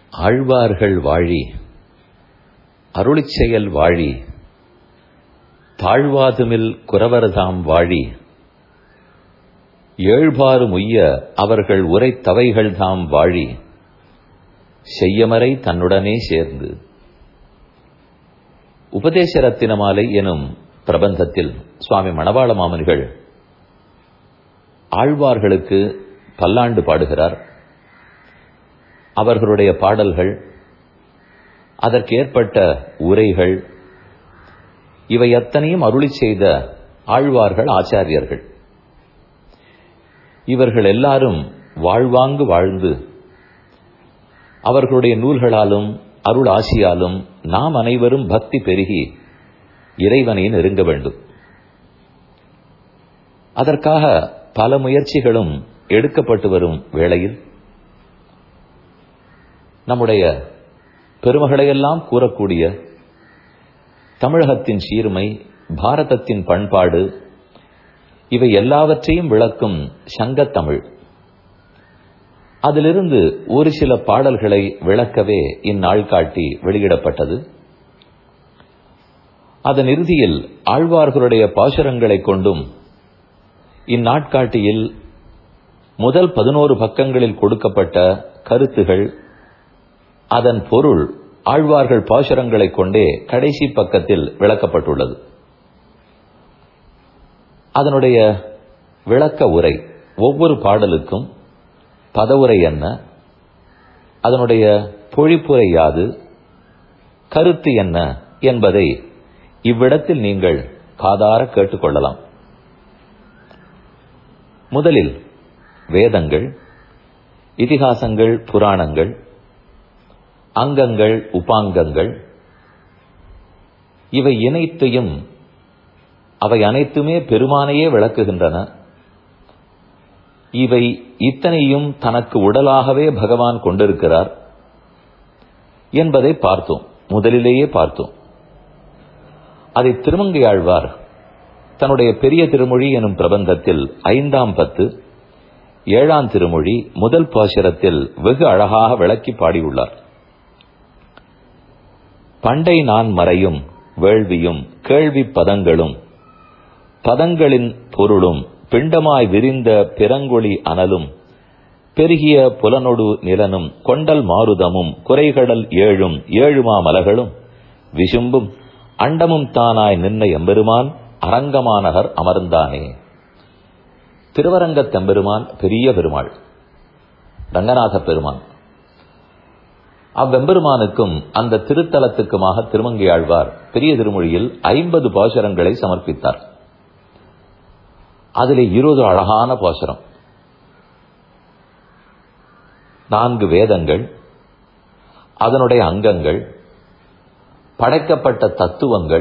ஆழ்வார்கள் வாழி அருளிச் செயல் வாழி தாழ்வாதுமில் குரவர்தாம் வாழி ஏழ்பாறு முய்ய அவர்கள் உரைத்தவைகள் தாம் வாழி செய்யமறை தன்னுடனே சேர்ந்து உபதேச ரத்தினமாலை எனும் பிரபந்தத்தில் சுவாமி மணவாள மாமன்கள் ஆழ்வார்களுக்கு பல்லாண்டு பாடுகிறார் அவர்களுடைய பாடல்கள் அதற்கு ஏற்பட்ட உரைகள் இவை அத்தனையும் அருளி செய்த ஆழ்வார்கள் ஆச்சாரியர்கள் இவர்கள் எல்லாரும் வாழ்வாங்கு வாழ்ந்து அவர்களுடைய நூல்களாலும் அருள் ஆசியாலும் நாம் அனைவரும் பக்தி பெருகி இறைவனை நெருங்க வேண்டும் அதற்காக பல முயற்சிகளும் எடுக்கப்பட்டு வரும் வேளையில் நம்முடைய பெருமகளையெல்லாம் கூறக்கூடிய தமிழகத்தின் சீர்மை பாரதத்தின் பண்பாடு இவை எல்லாவற்றையும் விளக்கும் சங்கத்தமிழ் அதிலிருந்து ஒரு சில பாடல்களை விளக்கவே இந்நாள் காட்டி வெளியிடப்பட்டது அதன் இறுதியில் ஆழ்வார்களுடைய பாசுரங்களைக் கொண்டும் இந்நாட்காட்டியில் முதல் பதினோரு பக்கங்களில் கொடுக்கப்பட்ட கருத்துகள் அதன் பொருள் ஆழ்வார்கள் பாசுரங்களைக் கொண்டே கடைசி பக்கத்தில் விளக்கப்பட்டுள்ளது அதனுடைய விளக்க உரை ஒவ்வொரு பாடலுக்கும் பதவுரை என்ன அதனுடைய பொழிப்புரை யாது கருத்து என்ன என்பதை இவ்விடத்தில் நீங்கள் காதார கேட்டுக்கொள்ளலாம் முதலில் வேதங்கள் இதிகாசங்கள் புராணங்கள் அங்கங்கள் உபாங்கங்கள் இவை இணைத்தையும் அவை அனைத்துமே பெருமானையே விளக்குகின்றன இவை இத்தனையும் தனக்கு உடலாகவே பகவான் கொண்டிருக்கிறார் என்பதை பார்த்தோம் முதலிலேயே பார்த்தோம் அதை திருமங்கையாழ்வார் தன்னுடைய பெரிய திருமொழி எனும் பிரபந்தத்தில் ஐந்தாம் பத்து ஏழாம் திருமொழி முதல் பாசுரத்தில் வெகு அழகாக விளக்கி பாடியுள்ளார் பண்டை நான் மறையும் வேள்வியும் கேள்வி பதங்களும் பதங்களின் பொருளும் பிண்டமாய் விரிந்த பிறங்கொழி அனலும் பெருகிய புலனொடு நிலனும் கொண்டல் மாருதமும் குறைகடல் ஏழும் ஏழுமா மலகளும் விசும்பும் அண்டமும் தானாய் நின்ன எம்பெருமான் அரங்கமானகர் அமர்ந்தானே திருவரங்கத் தம்பெருமான் பெரிய பெருமாள் ரங்கநாத பெருமான் அவ்வெம்பெருமானுக்கும் அந்த திருத்தலத்துக்குமாக திருமங்கையாழ்வார் பெரிய திருமொழியில் ஐம்பது பாசுரங்களை சமர்ப்பித்தார் அதிலே இருபது அழகான பாசுரம் நான்கு வேதங்கள் அதனுடைய அங்கங்கள் படைக்கப்பட்ட தத்துவங்கள்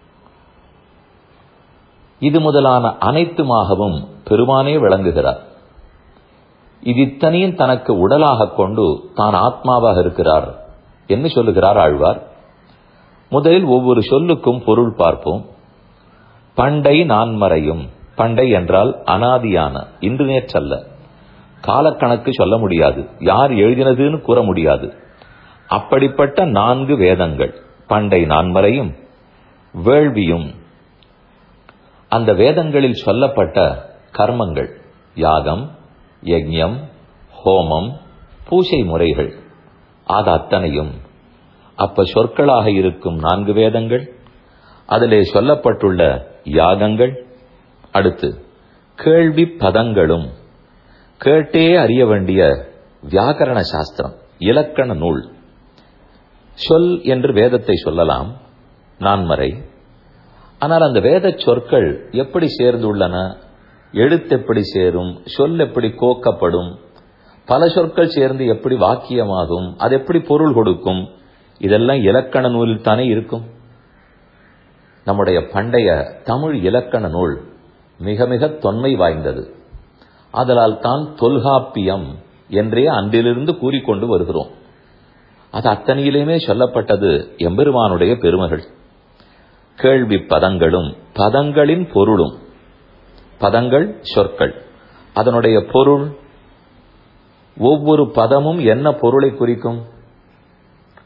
இது முதலான அனைத்துமாகவும் பெருமானே விளங்குகிறார் இது இத்தனையும் தனக்கு உடலாக கொண்டு தான் ஆத்மாவாக இருக்கிறார் என்று சொல்லுகிறார் ஆழ்வார் முதலில் ஒவ்வொரு சொல்லுக்கும் பொருள் பார்ப்போம் பண்டை நான்மறையும் பண்டை என்றால் அனாதியான இன்று நேற்றல்ல காலக்கணக்கு சொல்ல முடியாது யார் எழுதினதுன்னு கூற முடியாது அப்படிப்பட்ட நான்கு வேதங்கள் பண்டை நான்மறையும் வேள்வியும் அந்த வேதங்களில் சொல்லப்பட்ட கர்மங்கள் யாகம் யஜ்யம் ஹோமம் பூசை முறைகள் அது அத்தனையும் அப்ப சொற்களாக இருக்கும் நான்கு வேதங்கள் அதிலே சொல்லப்பட்டுள்ள யாகங்கள் அடுத்து கேள்வி பதங்களும் கேட்டே அறிய வேண்டிய வியாக்கரண சாஸ்திரம் இலக்கண நூல் சொல் என்று வேதத்தை சொல்லலாம் நான்மறை ஆனால் அந்த வேத சொற்கள் எப்படி சேர்ந்துள்ளன எழுத்து எப்படி சேரும் சொல் எப்படி கோக்கப்படும் பல சொற்கள் சேர்ந்து எப்படி வாக்கியமாகும் அது எப்படி பொருள் கொடுக்கும் இதெல்லாம் இலக்கண நூலில் தானே இருக்கும் நம்முடைய பண்டைய தமிழ் இலக்கண நூல் மிக மிக தொன்மை வாய்ந்தது அதனால் தான் தொல்காப்பியம் என்றே அன்றிலிருந்து கூறிக்கொண்டு வருகிறோம் அது அத்தனையிலுமே சொல்லப்பட்டது எம்பெருமானுடைய பெருமைகள் கேள்வி பதங்களும் பதங்களின் பொருளும் பதங்கள் சொற்கள் அதனுடைய பொருள் ஒவ்வொரு பதமும் என்ன பொருளை குறிக்கும்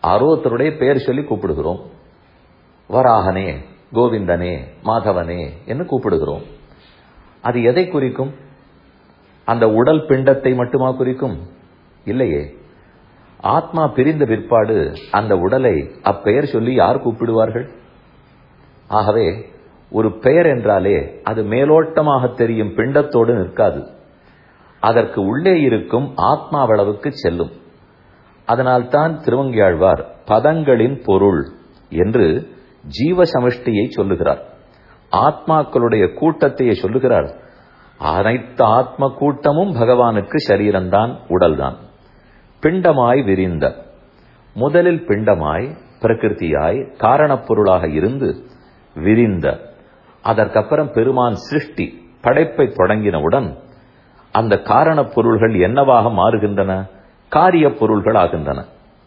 அரோத்தருடைய பெயர் சொல்லி கூப்பிடுகிறோம் வராகனே கோவிந்தனே மாதவனே என்று கூப்பிடுகிறோம் அது எதை குறிக்கும் அந்த உடல் பிண்டத்தை மட்டுமா குறிக்கும் இல்லையே ஆத்மா பிரிந்த பிற்பாடு அந்த உடலை அப்பெயர் சொல்லி யார் கூப்பிடுவார்கள் ஆகவே ஒரு பெயர் என்றாலே அது மேலோட்டமாக தெரியும் பிண்டத்தோடு நிற்காது அதற்கு உள்ளே இருக்கும் ஆத்மாவளவுக்கு செல்லும் அதனால்தான் திருவங்கியாழ்வார் பதங்களின் பொருள் என்று ஜீவ சமஷ்டியை சொல்லுகிறார் ஆத்மாக்களுடைய கூட்டத்தையே சொல்லுகிறார் அனைத்து ஆத்ம கூட்டமும் பகவானுக்கு சரீரம்தான் உடல்தான் பிண்டமாய் விரிந்த முதலில் பிண்டமாய் பிரகிருதியாய் காரணப் பொருளாக இருந்து விரிந்த அதற்கப்புறம் பெருமான் சிருஷ்டி படைப்பை தொடங்கினவுடன் அந்த காரணப் பொருள்கள் என்னவாக மாறுகின்றன காரிய பொருள்கள் ஆகின்றன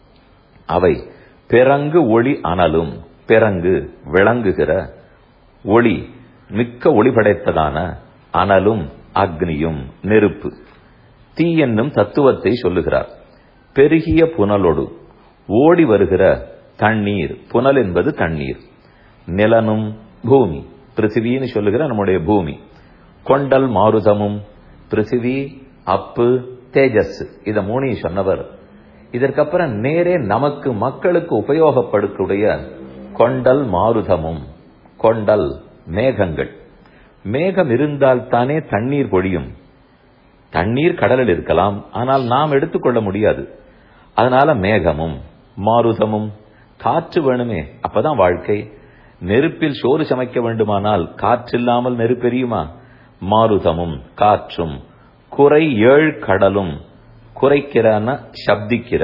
அவை பிறங்கு ஒளி அனலும் பிறங்கு விளங்குகிற ஒளி மிக்க ஒளி படைத்ததான அனலும் அக்னியும் நெருப்பு தீ என்னும் தத்துவத்தை சொல்லுகிறார் பெருகிய புனலொடு ஓடி வருகிற தண்ணீர் புனல் என்பது தண்ணீர் நிலனும் பூமி பிருத்திவின்னு சொல்லுகிற நம்முடைய பூமி கொண்டல் மாருதமும் பிருத்திவி அப்பு தேஜஸ் இத மூணையும் சொன்னவர் இதற்கப்புறம் நேரே நமக்கு மக்களுக்கு உபயோகப்படுத்தக்கூடிய கொண்டல் மாருதமும் கொண்டல் மேகங்கள் மேகம் இருந்தால் தானே தண்ணீர் பொழியும் தண்ணீர் கடலில் இருக்கலாம் ஆனால் நாம் எடுத்துக்கொள்ள முடியாது அதனால மேகமும் மாருதமும் காற்று வேணுமே அப்பதான் வாழ்க்கை நெருப்பில் சோறு சமைக்க வேண்டுமானால் காற்றில்லாமல் நெருப்பெரியுமா மாருதமும் காற்றும் குறை ஏழ் கடலும் குறைக்கிறான சப்திக்கிற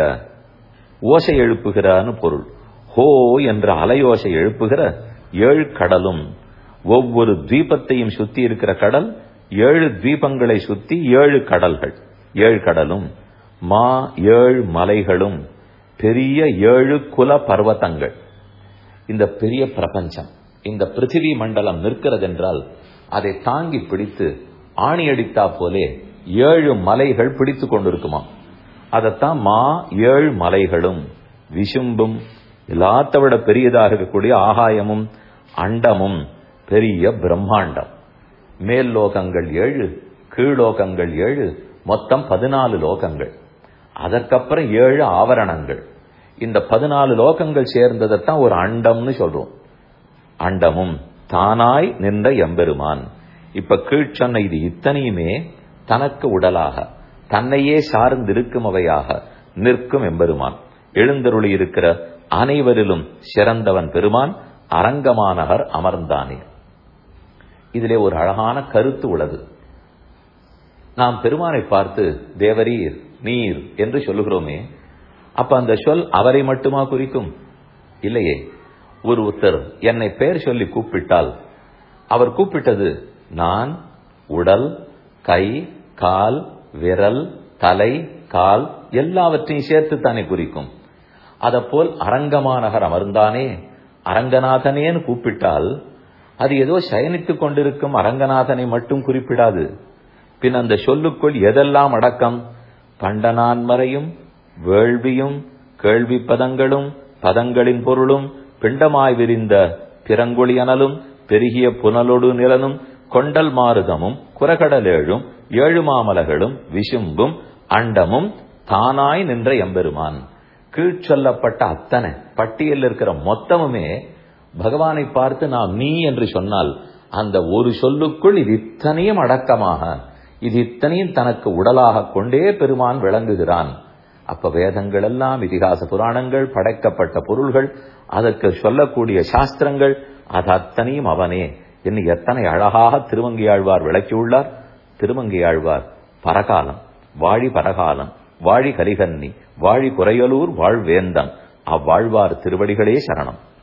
ஓசை எழுப்புகிறான்னு பொருள் ஹோ என்ற அலையோசை எழுப்புகிற ஏழு கடலும் ஒவ்வொரு தீபத்தையும் சுத்தி இருக்கிற கடல் ஏழு தீபங்களை சுத்தி ஏழு கடல்கள் ஏழு கடலும் மா ஏழு மலைகளும் பெரிய ஏழு குல பர்வதங்கள் இந்த பெரிய பிரபஞ்சம் இந்த பிருத்திவி மண்டலம் நிற்கிறதென்றால் அதை தாங்கி பிடித்து ஆணி அடித்தா போலே ஏழு மலைகள் பிடித்து கொண்டிருக்குமா அதைத்தான் மா ஏழு மலைகளும் விசும்பும் எல்லாத்த விட பெரியதாக இருக்கக்கூடிய ஆகாயமும் அண்டமும் பெரிய பிரம்மாண்டம் மேல் லோகங்கள் ஏழு கீழோகங்கள் ஏழு மொத்தம் பதினாலு லோகங்கள் அதற்கப்புறம் ஏழு ஆவரணங்கள் இந்த பதினாலு லோகங்கள் சேர்ந்ததைத்தான் ஒரு அண்டம்னு சொல்றோம் அண்டமும் தானாய் நின்ற எம்பெருமான் இப்ப கீழ் சொன்ன இது இத்தனையுமே தனக்கு உடலாக தன்னையே சார்ந்திருக்குமவையாக நிற்கும் எம்பெருமான் எழுந்தருளி இருக்கிற அனைவரிலும் சிறந்தவன் பெருமான் அரங்கமானகர் அமர்ந்தானே இதிலே ஒரு அழகான கருத்து உள்ளது நாம் பெருமானை பார்த்து தேவரீர் நீர் என்று சொல்லுகிறோமே அப்ப அந்த சொல் அவரை மட்டுமா குறிக்கும் இல்லையே ஒரு ஒருத்தர் என்னை பெயர் சொல்லி கூப்பிட்டால் அவர் கூப்பிட்டது நான் உடல் கை கால் விரல் தலை கால் எல்லாவற்றையும் சேர்த்து தானே குறிக்கும் அதப்போல் அரங்கமாநகர் அமர்ந்தானே அரங்கநாதனேன்னு கூப்பிட்டால் அது ஏதோ சயனித்துக் கொண்டிருக்கும் அரங்கநாதனை மட்டும் குறிப்பிடாது பின் அந்த சொல்லுக்குள் எதெல்லாம் அடக்கம் பண்டனான்மறையும் வேள்வியும் கேள்வி பதங்களும் பதங்களின் பொருளும் பிண்டமாய் விரிந்த பிறங்கொழியனலும் பெருகிய புனலொடு நிலனும் கொண்டல் மாறுதமும் குரகடலேழும் ஏழு மாமலகளும் விசும்பும் அண்டமும் தானாய் நின்ற எம்பெருமான் கீழ் சொல்லப்பட்ட அத்தனை பட்டியலில் இருக்கிற மொத்தமுமே பகவானை பார்த்து நாம் நீ என்று சொன்னால் அந்த ஒரு சொல்லுக்குள் இது இத்தனையும் அடக்கமாக இது இத்தனையும் தனக்கு உடலாக கொண்டே பெருமான் விளங்குகிறான் அப்ப வேதங்கள் எல்லாம் இதிகாச புராணங்கள் படைக்கப்பட்ட பொருள்கள் அதற்கு சொல்லக்கூடிய சாஸ்திரங்கள் அது அத்தனையும் அவனே என்று எத்தனை அழகாக திருவங்கியாழ்வார் விளக்கியுள்ளார் திருவங்கியாழ்வார் பரகாலம் வாழி பரகாலம் வாழி கரிகன்னி வாழி குறையலூர் வாழ்வேந்தன் அவ்வாழ்வார் திருவடிகளே சரணம்